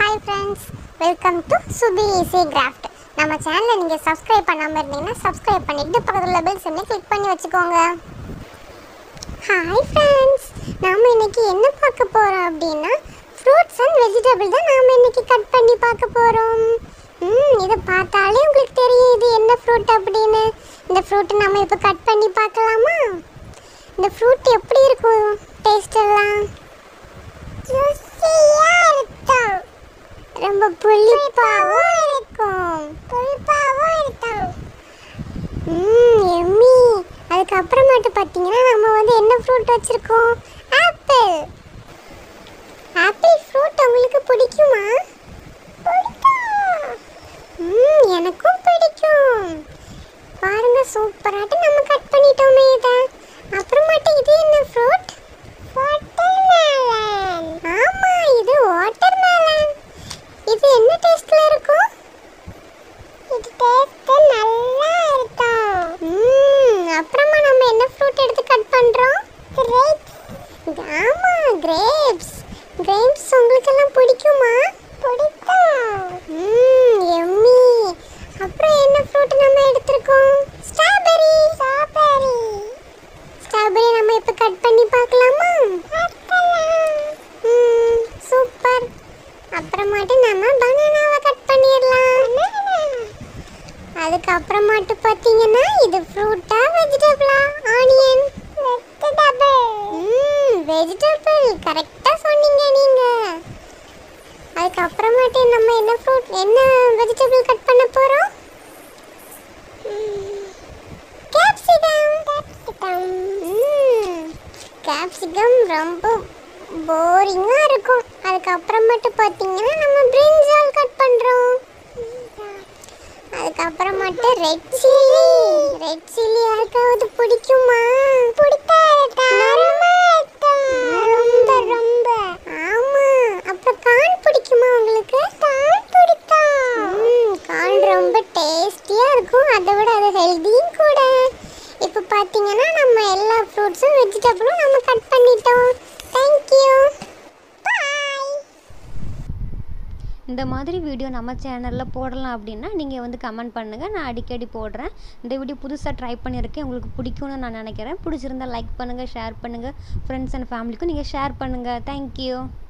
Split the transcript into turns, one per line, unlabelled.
hi friends welcome to Subi easy craft நம்ம சேனலை நீங்கள் சப்ஸ்கிரைப் பண்ணாமல் இருந்தீங்கன்னா சப்ஸ்கிரைப் பண்ணிட்டு பக்கத்தில் பெல் சிம்னி கிளிக் பண்ணி வச்சுக்கோங்க ஹாய் ஃப்ரெண்ட்ஸ் நாம இன்னைக்கு என்ன பார்க்க போகிறோம் அப்படின்னா ஃப்ரூட்ஸ் அண்ட் வெஜிடபிள் தான் நாம இன்னைக்கு கட் பண்ணி பார்க்க போகிறோம் ம் இதை பார்த்தாலே உங்களுக்கு தெரியும் இது என்ன ஃப்ரூட் அப்படின்னு இந்த ஃப்ரூட் நம்ம இப்போ கட் பண்ணி பார்க்கலாமா இந்த ஃப்ரூட் எப்படி இருக்கும் டேஸ்ட் எல்லாம் இருக்கும் ரொம்ப புளிப்பாவும் இருக்கும் புளிப்பாவும் இருக்கும் ம் எம்மி அதுக்கப்புறமேட்டு பார்த்தீங்கன்னா நம்ம வந்து என்ன ஃப்ரூட் வச்சுருக்கோம் ஆப்பிள் ஆப்பிள் ஃப்ரூட் உங்களுக்கு பிடிக்குமா ம் எனக்கும் பிடிக்கும் பாருங்க சூப்பராட்டு நம்ம கட் பண்ணிட்டோமே இதை அப்புறமாட்டு இது என்ன ஃப்ரூட் வாட்டர்மெலன் ஆமா இது வாட்டர்மெலன் இது என்ன டேஸ்ட்ல இருக்கும் இது டேஸ்ட் நல்லா இருக்கும் ம் அப்புறமா நம்ம என்ன ஃப்ரூட் எடுத்து கட் பண்றோம் கிரேப்ஸ் ஆமா கிரேப்ஸ் கிரேப்ஸ் உங்களுக்கு எல்லாம் பிடிக்குமா பிடிக்கும் ம் எம்மி அப்புறம் என்ன ஃப்ரூட் நம்ம எடுத்திருக்கோம் ஸ்ட்ராபெரி ஸ்ட்ராபெரி ஸ்ட்ராபெரி நம்ம இப்போ கட் பண்ணி பார்க்கலாமா ம் சூப்பர் அப்புறமாட்டு நம்ம பனானாவை கட் பண்ணிடலாம் அதுக்கப்புறமாட்டு பார்த்தீங்கன்னா இது ஃப்ரூட்டா வெஜிடபிளா ஆனியன் வெஜிடபிள் ம் வெஜிடபிள் கரெக்டாக சொன்னீங்க நீங்க அதுக்கப்புறமாட்டு நம்ம என்ன ஃப்ரூட் என்ன வெஜிடபிள் கட் பண்ண போறோம் கேப்சிகம் கேப்சிகம் கேப்சிகம் ரொம்ப போரிங்காக இருக்கும் அதுக்கப்புறமேட்டு பார்த்தீங்கன்னா நம்ம பிரிஞ்சால் கட் பண்ணுறோம் அதுக்கப்புறமேட்டு ரெட் சில்லி ரெட் சில்லி யாருக்காவது பிடிக்குமா பிடிக்காது ரொம்ப ரொம்ப ஆமா அப்புறம் கான் பிடிக்குமா உங்களுக்கு கான் பிடிக்கும் கான் ரொம்ப டேஸ்டியா இருக்கும் அதை விட அது ஹெல்தியும் கூட இப்போ பார்த்தீங்கன்னா நம்ம எல்லா ஃப்ரூட்ஸும் வெஜிடபிளும் நம்ம கட் பண்ணிட்டோம் தேங்க்யூ பாய்
இந்த மாதிரி வீடியோ நம்ம சேனலில் போடலாம் அப்படின்னா நீங்கள் வந்து கமெண்ட் பண்ணுங்கள் நான் அடிக்கடி போடுறேன் இந்த வீடியோ புதுசாக ட்ரை பண்ணியிருக்கேன் உங்களுக்கு பிடிக்கும்னு நான் நினைக்கிறேன் பிடிச்சிருந்தா லைக் பண்ணுங்கள் ஷேர் பண்ணுங்கள் ஃப்ரெண்ட்ஸ் அண்ட் ஃபேமிலிக்கும் நீங்கள் ஷேர் பண்ணுங்கள் தேங்க்யூ